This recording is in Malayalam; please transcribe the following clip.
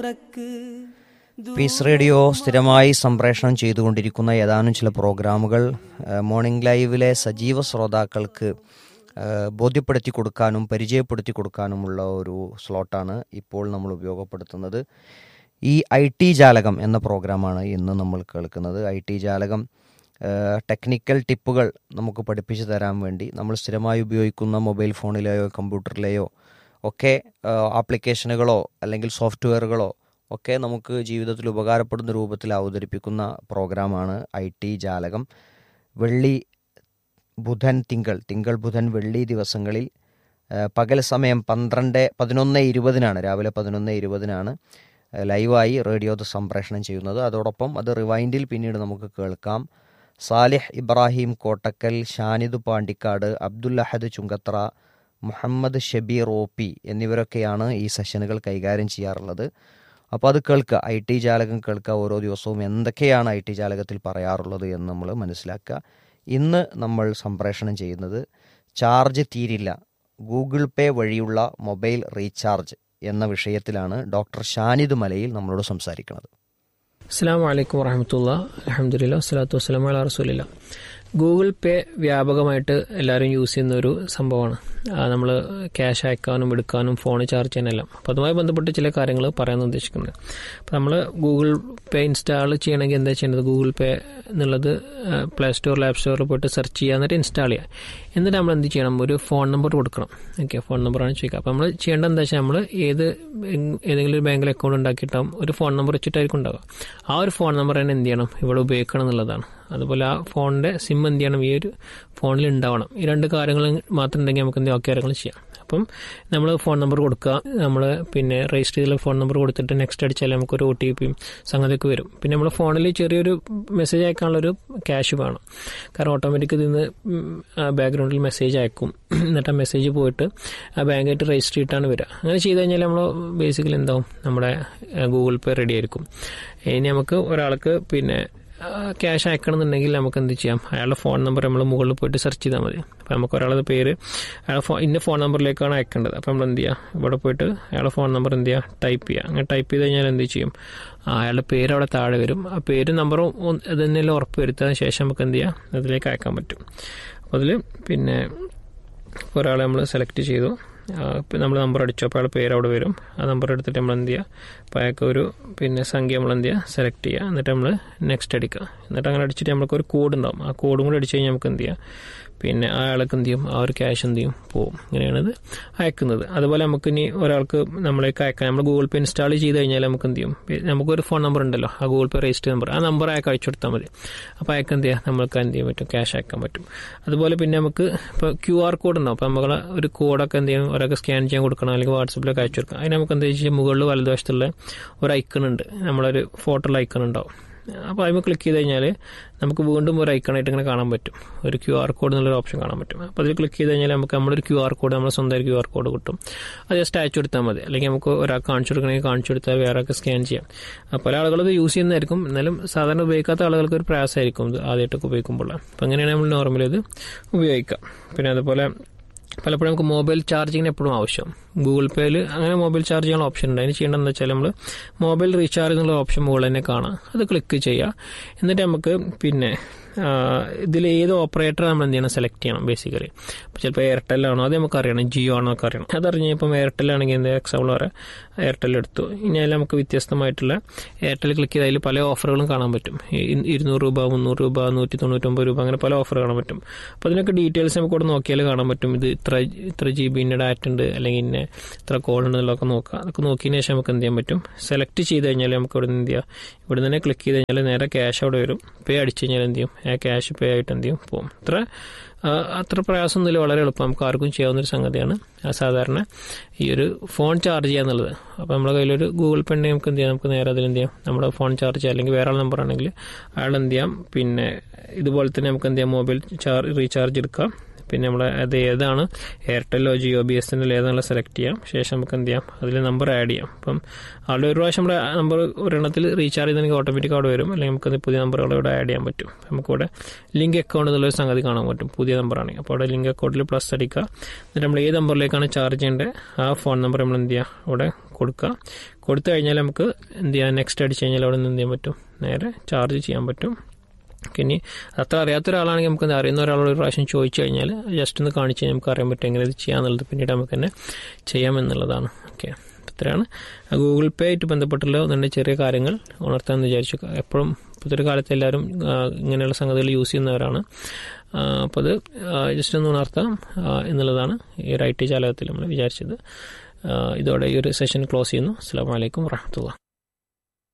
പീസ് റേഡിയോ സ്ഥിരമായി സംപ്രേഷണം ചെയ്തുകൊണ്ടിരിക്കുന്ന ഏതാനും ചില പ്രോഗ്രാമുകൾ ഏഹ്, മോർണിംഗ് ലൈവിലെ സജീവ ശ്രോതാക്കൾക്ക് ഏഹ്, ബോധ്യപ്പെടുത്തി കൊടുക്കാനും പരിചയപ്പെടുത്തി കൊടുക്കാനുമുള്ള ഒരു സ്ലോട്ടാണ് ഇപ്പോൾ നമ്മൾ ഉപയോഗപ്പെടുത്തുന്നത് ഈ ഐ ടി ജാലകം എന്ന പ്രോഗ്രാമാണ് ഇന്ന് നമ്മൾ കേൾക്കുന്നത് ഐ ടി ജാലകം ഏഹ്, ടെക്നിക്കൽ ടിപ്പുകൾ നമുക്ക് പഠിപ്പിച്ചു തരാൻ വേണ്ടി നമ്മൾ സ്ഥിരമായി ഉപയോഗിക്കുന്ന മൊബൈൽ ഫോണിലെയോ കമ്പ്യൂട്ടറിലെയോ ഒക്കെ ഏഹ്, ആപ്ലിക്കേഷനുകളോ അല്ലെങ്കിൽ സോഫ്റ്റ്വെയറുകളോ ഒക്കെ നമുക്ക് ജീവിതത്തിൽ ഉപകാരപ്പെടുന്ന രൂപത്തിൽ അവതരിപ്പിക്കുന്ന പ്രോഗ്രാമാണ് ഐ ടി ജാലകം വെള്ളി ബുധൻ തിങ്കൾ തിങ്കൾ ബുധൻ വെള്ളി ദിവസങ്ങളിൽ ഏഹ്, പകൽ സമയം പന്ത്രണ്ട് പതിനൊന്ന് ഇരുപതിനാണ് രാവിലെ പതിനൊന്ന് ഇരുപതിനാണ് ഏഹ്, ലൈവായി റേഡിയോ അത് സംപ്രേഷണം ചെയ്യുന്നത് അതോടൊപ്പം അത് റിവൈൻഡിൽ പിന്നീട് നമുക്ക് കേൾക്കാം സാലിഹ് ഇബ്രാഹിം കോട്ടക്കൽ ഷാനിദ് പാണ്ടിക്കാട് അബ്ദുൽ അഹദ് ചുങ്കത്ര മുഹമ്മദ് ഷബീർ ഒ പി എന്നിവരൊക്കെയാണ് ഈ സെഷനുകൾ കൈകാര്യം ചെയ്യാറുള്ളത് അപ്പോൾ അത് കേൾക്കുക ഐ ടി ജാലകം കേൾക്കുക ഓരോ ദിവസവും എന്തൊക്കെയാണ് ഐ ടി ജാലകത്തിൽ പറയാറുള്ളത് എന്ന് നമ്മൾ മനസ്സിലാക്കുക ഇന്ന് നമ്മൾ സംപ്രേഷണം ചെയ്യുന്നത് ചാർജ് തീരില്ല ഗൂഗിൾ പേ വഴിയുള്ള മൊബൈൽ റീചാർജ് എന്ന വിഷയത്തിലാണ് ഡോക്ടർ ഷാനിദ് മലയിൽ നമ്മളോട് സംസാരിക്കുന്നത് അസ്സാം വലൈക്കും വറഹമത്തുള്ള അലഹമുല്ല വസ്സലാത്തു വസ്സലാം അല റസൂലില്ല ഗൂഗിൾ പേ വ്യാപകമായിട്ട് എല്ലാവരും യൂസ് ചെയ്യുന്ന ഒരു സംഭവമാണ് നമ്മൾ ക്യാഷ് അയക്കാനും എടുക്കാനും ഫോൺ ചാർജ് ചെയ്യാനെല്ലാം അപ്പോൾ അതുമായി ബന്ധപ്പെട്ട് ചില കാര്യങ്ങൾ പറയാൻ ഉദ്ദേശിക്കുന്നത് അപ്പോൾ നമ്മൾ ഗൂഗിൾ പേ ഇൻസ്റ്റാൾ ചെയ്യണമെങ്കിൽ എന്താ ചെയ്യേണ്ടത് ഗൂഗിൾ പേ എന്നുള്ളത് പ്ലേ സ്റ്റോറിൽ ആപ്പ് സ്റ്റോറിൽ പോയിട്ട് സെർച്ച് ചെയ്യുക എന്നിട്ട് ഇൻസ്റ്റാൾ ചെയ്യുക എന്നിട്ട് നമ്മൾ എന്ത് ചെയ്യണം ഒരു ഫോൺ നമ്പർ കൊടുക്കണം ഓക്കെ ഫോൺ നമ്പറാണ് ചോദിക്കുക അപ്പോൾ നമ്മൾ ചെയ്യേണ്ടത് എന്താ വെച്ചാൽ നമ്മൾ ഏത് ഏതെങ്കിലും ഒരു ബാങ്കിൽ അക്കൗണ്ട് ഉണ്ടാക്കിയിട്ടാവും ഒരു ഫോൺ നമ്പർ വെച്ചിട്ടായിരിക്കും ഉണ്ടാവുക ആ ഒരു ഫോൺ നമ്പർ തന്നെ എന്ത് ചെയ്യണം ഇവിടെ ഉപയോഗിക്കണം എന്നുള്ളതാണ് അതുപോലെ ആ ഫോണിൻ്റെ സിം എന്ത് ചെയ്യണം ഈ ഒരു ഫോണിൽ ഉണ്ടാവണം ഈ രണ്ട് കാര്യങ്ങൾ മാത്രം ഉണ്ടെങ്കിൽ നമുക്ക് എന്ത് കാര്യങ്ങൾ ചെയ്യാം അപ്പം നമ്മൾ ഫോൺ നമ്പർ കൊടുക്കുക നമ്മൾ പിന്നെ രജിസ്റ്റർ ചെയ്തുള്ള ഫോൺ നമ്പർ കൊടുത്തിട്ട് നെക്സ്റ്റ് അടിച്ചാൽ നമുക്കൊരു ഒ ടി പിയും സംഗതിയൊക്കെ വരും പിന്നെ നമ്മൾ ഫോണിൽ ചെറിയൊരു മെസ്സേജ് അയക്കാനുള്ളൊരു ക്യാഷ് വേണം കാരണം ഓട്ടോമാറ്റിക് ഇതിന്ന് ബാക്ക്ഗ്രൗണ്ടിൽ മെസ്സേജ് അയക്കും എന്നിട്ട് ആ മെസ്സേജ് പോയിട്ട് ആ ബാങ്കായിട്ട് രജിസ്റ്റർ ചെയ്തിട്ടാണ് വരിക അങ്ങനെ ചെയ്ത് കഴിഞ്ഞാൽ നമ്മൾ ബേസിക്കലി എന്താവും നമ്മുടെ ഗൂഗിൾ പേ റെഡി ആയിരിക്കും ഇനി നമുക്ക് ഒരാൾക്ക് പിന്നെ ക്യാഷ് അയക്കണമെന്നുണ്ടെങ്കിൽ നമുക്ക് എന്ത് ചെയ്യാം അയാളുടെ ഫോൺ നമ്പർ നമ്മൾ മുകളിൽ പോയിട്ട് സെർച്ച് ചെയ്താൽ മതി അപ്പോൾ നമുക്ക് ഒരാളുടെ പേര് അയാളുടെ ഫോ ഇന്ന ഫോൺ നമ്പറിലേക്കാണ് അയക്കേണ്ടത് അപ്പോൾ നമ്മൾ എന്ത് ചെയ്യുക ഇവിടെ പോയിട്ട് അയാളുടെ ഫോൺ നമ്പർ എന്ത് ചെയ്യുക ടൈപ്പ് ചെയ്യുക അങ്ങനെ ടൈപ്പ് ചെയ്ത് കഴിഞ്ഞാൽ എന്ത് ചെയ്യും ആ, അയാളുടെ പേര് അവിടെ താഴെ വരും ആ പേര് നമ്പറും ഇത് തന്നെയല്ലേ ഉറപ്പ് വരുത്തതിന് ശേഷം നമുക്ക് എന്ത് ചെയ്യാം അതിലേക്ക് അയക്കാൻ പറ്റും അപ്പോൾ അതിൽ പിന്നെ ഒരാളെ നമ്മൾ സെലക്ട് ചെയ്തു നമ്മൾ നമ്പർ അടിച്ചു അപ്പോൾ അയാളുടെ പേര് അവിടെ വരും ആ നമ്പർ എടുത്തിട്ട് നമ്മൾ എന്ത് ചെയ്യുക അപ്പോൾ അയാൾക്ക് ഒരു പിന്നെ സംഖ്യ നമ്മൾ എന്ത് ചെയ്യുക സെലക്ട് ചെയ്യുക എന്നിട്ട് നമ്മൾ നെക്സ്റ്റ് അടിക്കുക എന്നിട്ട് അങ്ങനെ അടിച്ചിട്ട് നമുക്ക് ഒരു കോഡ് ഉണ്ടാവും ആ കോഡും കൂടി അടിച്ചു കഴിഞ്ഞാൽ നമുക്ക് എന്ത് ചെയ്യാം പിന്നെ ആ ആൾക്ക് എന്ത് ചെയ്യും ആ ഒരു ക്യാഷ് എന്ത് ചെയ്യും പോവും ഇങ്ങനെയാണത് അയക്കുന്നത് അതുപോലെ നമുക്ക് ഇനി ഒരാൾക്ക് നമ്മളേക്ക് അയക്കാൻ നമ്മൾ ഗൂഗിൾ പേ ഇൻസ്റ്റാൾ ചെയ്ത് കഴിഞ്ഞാൽ നമുക്ക് എന്ത് ചെയ്യും നമുക്കൊരു ഫോൺ നമ്പർ ഉണ്ടല്ലോ ആ ഗൂഗിൾ പേ രജിസ്റ്റർ നമ്പർ ആ നമ്പർ അയക്ക് അയച്ചു കൊടുത്താൽ മതി അപ്പോൾ അയക്ക് എന്ത് ചെയ്യാം നമ്മൾക്ക് എന്ത് ചെയ്യാൻ പറ്റും ക്യാഷ് അയക്കാൻ പറ്റും അതുപോലെ പിന്നെ നമുക്ക് ഇപ്പോൾ ക്യു ആർ കോഡ് ഉണ്ടാവും അപ്പോൾ നമ്മൾ ഒരു കോഡൊക്കെ എന്ത് ചെയ്യും ഒരാൾക്ക് സ്കാൻ ചെയ്യാൻ കൊടുക്കണം അല്ലെങ്കിൽ വാട്സപ്പിലൊക്കെ അയച്ചു കൊടുക്കണം അതിന് നമുക്ക് എന്താ വെച്ചാൽ മുകളിൽ വലതുവശത്തുള്ള ഒരു ഐക്കൺ ഉണ്ട് നമ്മളൊരു ഫോട്ടോയിൽ ഐക്കൺ ഉണ്ടാവും അപ്പോൾ അതിൽ ക്ലിക്ക് ചെയ്ത് കഴിഞ്ഞാൽ നമുക്ക് വീണ്ടും ഒരു ഐക്കണായിട്ട് ഇങ്ങനെ കാണാൻ പറ്റും ഒരു ക്യു ആർ കോഡ് എന്നുള്ളൊരു ഓപ്ഷൻ കാണാൻ പറ്റും അപ്പോൾ അതിൽ ക്ലിക്ക് ചെയ്ത് കഴിഞ്ഞാൽ നമുക്ക് നമ്മളൊരു ക്യു ആർ കോഡ് നമ്മുടെ സ്വന്തം ക്യു ആർ കോഡ് കിട്ടും അത് ജസ്റ്റ് അയച്ചു കൊടുത്താൽ മതി അല്ലെങ്കിൽ നമുക്ക് ഒരാൾക്ക് കാണിച്ചു കൊടുക്കണമെങ്കിൽ കാണിച്ചു കൊടുത്താൽ വേറെ ആൾക്ക് സ്കാൻ ചെയ്യാം അപ്പോൾ പല ആളുകൾ ഇത് യൂസ് ചെയ്യുന്നതായിരിക്കും എന്നാലും സാധാരണ ഉപയോഗിക്കാത്ത ആളുകൾക്ക് ഒരു പ്രയാസമായിരിക്കും ഇത് ആദ്യമായിട്ടൊക്കെ ഉപയോഗിക്കുമ്പോൾ അപ്പോൾ അങ്ങനെയാണ് നമ്മൾ നോർമലി ഇത് ഉപയോഗിക്കാം പിന്നെ അതുപോലെ പലപ്പോഴും നമുക്ക് മൊബൈൽ ചാർജിങ്ങിന് എപ്പോഴും ആവശ്യം ഗൂഗിൾ പേയിൽ അങ്ങനെ മൊബൈൽ ചാർജ് ചെയ്യാനുള്ള ഓപ്ഷൻ ഉണ്ട് അതിന് ചെയ്യേണ്ടത് എന്താ വെച്ചാൽ നമ്മൾ മൊബൈൽ റീചാർജ് എന്നുള്ള ഓപ്ഷൻ മുകളിൽ തന്നെ കാണാം അത് ക്ലിക്ക് ചെയ്യുക എന്നിട്ട് നമുക്ക് പിന്നെ ഇതിൽ ഏത് ഓപ്പറേറ്റർ നമ്മൾ എന്ത് ചെയ്യണം സെലക്ട് ചെയ്യണം ബേസിക്കലി അപ്പോൾ ചിലപ്പോൾ എയർടെൽ ആണോ അത് നമുക്ക് അറിയണം ജിയോ ആണോ ഒക്കെ അറിയണം അതറിഞ്ഞ് ഇപ്പം എയർടെൽ ആണെങ്കിൽ എന്താ എക്സാമ്പിൾ പറയാം എയർടെൽ എടുത്തു ഇനി അതിൽ നമുക്ക് വ്യത്യസ്തമായിട്ടുള്ള എയർടെൽ ക്ലിക്ക് ചെയ്ത് അതിൽ പല ഓഫറുകളും കാണാൻ പറ്റും ഇ- ഇരുന്നൂറ് രൂപ മുന്നൂറ് രൂപ നൂറ്റി തൊണ്ണൂറ്റൊമ്പത് രൂപ അങ്ങനെ പല ഓഫർ കാണാൻ പറ്റും അപ്പോൾ അതിനൊക്കെ ഡീറ്റെയിൽസ് നമുക്ക് ഇവിടെ നോക്കിയാൽ കാണാൻ പറ്റും ഇത് ഇത്ര ഇത്ര ജി ബിൻ്റെ ഡാറ്റ ഉണ്ട് അല്ലെങ്കിൽ ഇന്ന ഇത്ര കോൾ ഉണ്ട് എന്നുള്ളതൊക്കെ നോക്കുക അതൊക്കെ നോക്കിയതിന് ശേഷം നമുക്ക് എന്ത് ചെയ്യാൻ പറ്റും സെലക്ട് ചെയ്ത് കഴിഞ്ഞാൽ നമുക്ക് ഇവിടെ നിന്ന് എന്ത് ചെയ്യാം ഇവിടെ തന്നെ ക്ലിക്ക് ചെയ്ത് കഴിഞ്ഞാൽ നേരെ ക്യാഷ് അവിടെ വരും പേ അടിച്ചു കഴിഞ്ഞാൽ എന്ത് ചെയ്യും ആ ക്യാഷ് പേ ആയിട്ട് എന്ത് ചെയ്യും പോകും ഇത്ര ആ, അത്ര പ്രയാസമൊന്നുമില്ല വളരെ എളുപ്പം നമുക്ക് ആർക്കും ചെയ്യാവുന്ന ഒരു സംഗതിയാണ് ആ സാധാരണ ഈ ഒരു ഫോൺ ചാർജ് ചെയ്യുക എന്നുള്ളത് അപ്പോൾ നമ്മുടെ കയ്യിലൊരു ഗൂഗിൾ പേ ഉണ്ടെങ്കിൽ നമുക്ക് എന്ത് ചെയ്യാം നമുക്ക് നേരെ അതിൽ എന്ത് ചെയ്യാം നമ്മുടെ ഫോൺ ചാർജ് ചെയ്യാം അല്ലെങ്കിൽ വേറെ ആൾ നമ്പർ ആണെങ്കിൽ അയാൾ എന്ത് ചെയ്യാം പിന്നെ ഇതുപോലെ തന്നെ നമുക്ക് എന്ത് ചെയ്യാം മൊബൈൽ ചാർജ് റീചാർജ് എടുക്കാം പിന്നെ നമ്മൾ അത് ഏതാണ് എയർടെല്ലോ Jio B S N L ഏതാണെന്ന് സെലക്ട് ചെയ്യാം ശേഷം നമുക്ക് എന്ത് ചെയ്യാം അതിൽ നമ്പർ ആഡ് ചെയ്യാം അപ്പം ആളുടെ ഒരു പ്രാവശ്യം നമ്മുടെ നമ്പർ ഒരെണ്ണത്തിൽ റീചാർജ് ചെയ്തെങ്കിൽ ഓട്ടോമാറ്റിക് അവിടെ വരും അല്ലെങ്കിൽ നമുക്ക് പുതിയ നമ്പറുകൾ ഇവിടെ ആഡ് ചെയ്യാൻ പറ്റും നമുക്കിവിടെ ലിങ്ക് അക്കൗണ്ട് എന്നുള്ളൊരു സംഗതി കാണാൻ പറ്റും പുതിയ നമ്പറാണെങ്കിൽ അപ്പോൾ അവിടെ ലിങ്ക് അക്കൗണ്ടിൽ പ്ലസ് അടിക്കുക എന്നിട്ട് നമ്മൾ ഏത് നമ്പറിലേക്കാണ് ചാർജ് ചെയ്യേണ്ടത് ആ ഫോൺ നമ്പർ നമ്മൾ എന്ത് ചെയ്യുക അവിടെ കൊടുക്കുക കൊടുത്തു കഴിഞ്ഞാൽ നമുക്ക് എന്ത് ചെയ്യാം നെക്സ്റ്റ് അടിച്ച് കഴിഞ്ഞാൽ അവിടെ നിന്ന് എന്ത് ചെയ്യാൻ പറ്റും നേരെ ചാർജ് ചെയ്യാൻ പറ്റും ഇനി അത്ര അറിയാത്ത ഒരാളാണെങ്കിൽ നമുക്ക് എന്താ അറിയുന്ന ഒരാളോട് ഒരു പ്രാവശ്യം ചോദിച്ചു കഴിഞ്ഞാൽ ജസ്റ്റ് ഒന്ന് കാണിച്ച് കഴിഞ്ഞാൽ നമുക്ക് അറിയാൻ പറ്റും എങ്ങനെ ഇത് ചെയ്യാന്നുള്ളത് പിന്നീട് നമുക്ക് തന്നെ ചെയ്യാമെന്നുള്ളതാണ് ഓക്കെ ഇത്രയാണ് ഗൂഗിൾ പേ ആയിട്ട് ബന്ധപ്പെട്ടുള്ള ഒന്നെ ചെറിയ കാര്യങ്ങൾ ഉണർത്താമെന്ന് വിചാരിച്ചു എപ്പോഴും ഇപ്പോഴത്തെ ഒരു കാലത്ത് എല്ലാവരും ഇങ്ങനെയുള്ള സംഗതികൾ യൂസ് ചെയ്യുന്നവരാണ് അപ്പോൾ അത് ജസ്റ്റ് ഒന്ന് ഉണർത്താം എന്നുള്ളതാണ് ഈ റൈറ്റ് ജാലകത്തിൽ നമ്മൾ വിചാരിച്ചത് ഇതോടെ ഈ ഒരു സെഷൻ ക്ലോസ് ചെയ്യുന്നു അസ്സാം വലൈക്കും വാഹമത്തുള്ള